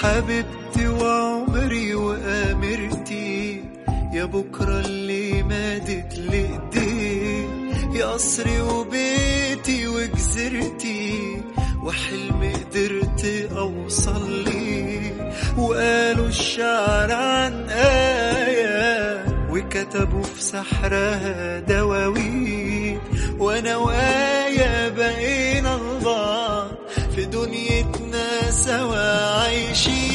حبيبتي وعمري وامرتي يا بكرة اللي مادت لإيديه يا قصري وبيتي وجزيرتي وحلم قدرت أوصل ليه وقالوا الشعر عن آية وكتبوا في سحرها دواوين وأنا وآية بقينا لبعض في دنيتنا سوا عايشين